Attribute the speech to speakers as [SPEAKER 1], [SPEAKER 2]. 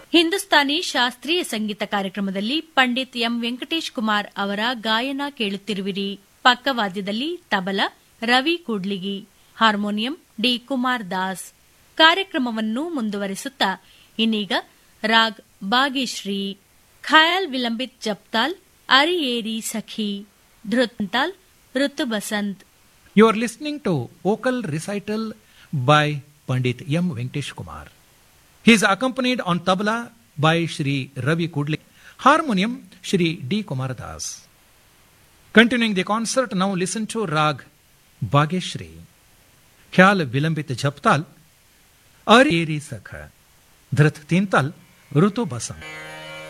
[SPEAKER 1] ಹಿಂದೂಸ್ತಾನಿ ಶಾಸ್ತ್ರೀಯ ಸಂಗೀತ ಕಾರ್ಯಕ್ರಮದಲ್ಲಿ ಪಂಡಿತ್ ಎಂ ವೆಂಕಟೇಶ್ ಕುಮಾರ್ ಅವರ ಗಾಯನ ಕೇಳುತ್ತಿರುವಿರಿ ಪಕ್ಕವಾದ್ಯದಲ್ಲಿ ತಬಲ ರವಿ ಕೂಡ್ಲಿಗಿ ಹಾರ್ಮೋನಿಯಂ ಡಿ ಕುಮಾರ್ ದಾಸ್ ಕಾರ್ಯಕ್ರಮವನ್ನು ಮುಂದುವರಿಸುತ್ತಾ ಇನ್ನೀಗ ರಾಗ್ ಬಾಗೇಶ್ರೀ ಖಯಾಲ್ ವಿಲಂಬಿತ್ ಜಪ್ತಾಲ್ ಅರಿಯೇರಿ ಸಖಿ ಧೃತ್ತಾಲ್ ಋತು Basant
[SPEAKER 2] You are listening to vocal recital by Pandit M. Venkatesh Kumar. He is accompanied on tabla by Shri Ravi Kudli, harmonium Shri D. Kumar Das. Continuing the concert, now listen to Rag Bageshri, Khyal Vilambit Jhaptal, Ar Eri Sakha, Dhrit Tintal, Rutu Basant.